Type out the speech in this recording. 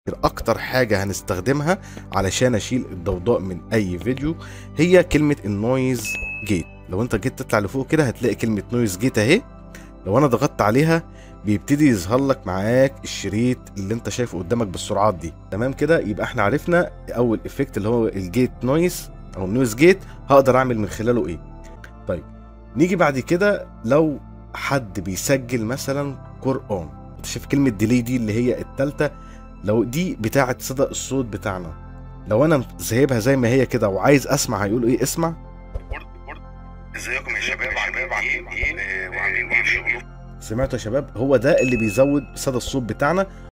اكتر حاجة هنستخدمها علشان اشيل الضوضاء من اي فيديو هي كلمة النويز جيت لو انت جيت تطلع لفوق كده هتلاقي كلمة نويز جيت اهي لو انا ضغطت عليها بيبتدي يظهر لك معاك الشريط اللي انت شايفه قدامك بالسرعات دي تمام كده يبقى احنا عرفنا اول افكت اللي هو الجيت نويز او النويز جيت هقدر اعمل من خلاله ايه طيب نيجي بعد كده لو حد بيسجل مثلا قرآن انت شايف كلمة ديلي دي اللي هي التالتة لو دي بتاعة صدى الصوت بتاعنا لو انا سايبها زي ما هي كده وعايز اسمع هيقول ايه اسمع ازيكم يا شباب عاملين ايه وعاملين ايه في شغلكم سمعتوا يا شباب هو ده اللي بيزود صدى الصوت بتاعنا